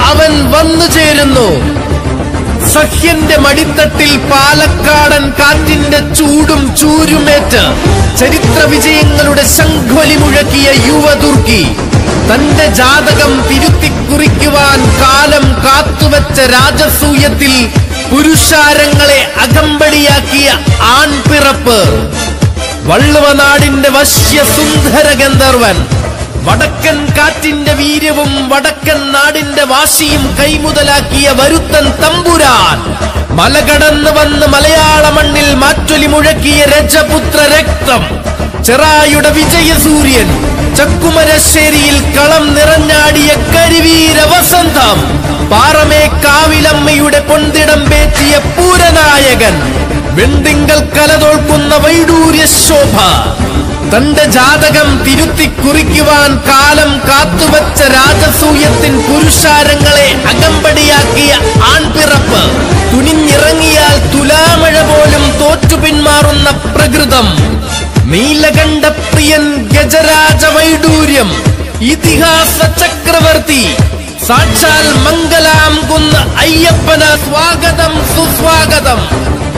അവൻ വന്നു ചേരുന്നു സഖ്യന്റെ മടിത്തട്ടിൽ പാലക്കാടൻ കാറ്റിന്റെ ചൂടും ചൂരുമേറ്റ് ചരിത്ര വിജയങ്ങളുടെ ശംഖൊലി മുഴക്കിയ യുവതുർക്കി തന്റെ ജാതകം തിരുത്തിക്കുറിക്കുവാൻ കാലം കാത്തുവച്ച രാജസൂയത്തിൽ പുരുഷാരങ്ങളെ അകമ്പടിയാക്കിയ ആൺപിറപ്പ് വള്ളുവനാടിന്റെ വശ്യ സുന്ദര ഗന്ധർവൻ വടക്കൻ കാറ്റിന്റെ വീര്യവും വടക്കൻ നാടിന്റെ വാശിയും കൈമുതലാക്കിയ വരുത്തൻ തമ്പുരാൻ മലകടന്ന് വന്ന് മലയാള മണ്ണിൽ മാറ്റൊലി മുഴക്കിയ രജപുത്ര രക്തം ചെറായുടെ വിജയസൂര്യൻ ചക്കുമരശ്ശേരിയിൽ കളം നിറഞ്ഞാടിയ കരിവീര വസന്തം പാറമേക്കാവിലമ്മയുടെ പൊന്തിടം പേറ്റിയ പൂരനായകൻ വെണ്ടിങ്കൽ കലതോൽക്കുന്ന വൈഡൂര്യ ശോഭ തന്റെ ജാതകം തിരുത്തി കുറിക്കുവാൻ കാലം കാത്തുവച്ച രാജസൂയത്തിൻ പുരുഷാരങ്ങളെ അകമ്പടിയാക്കിയ ആൺപിറപ്പ് തുനിഞ്ഞിറങ്ങിയാൽ തുലാമഴ പോലും തോറ്റു പിന്മാറുന്ന പ്രകൃതം നീലകണ്ഠപ്രിയൻ ഗജരാജ വൈഡൂര്യം ഇതിഹാസ ചക്രവർത്തി സാക്ഷാൽ മംഗലാം കുന്ന് അയ്യപ്പന സ്വാഗതം സുസ്വാഗതം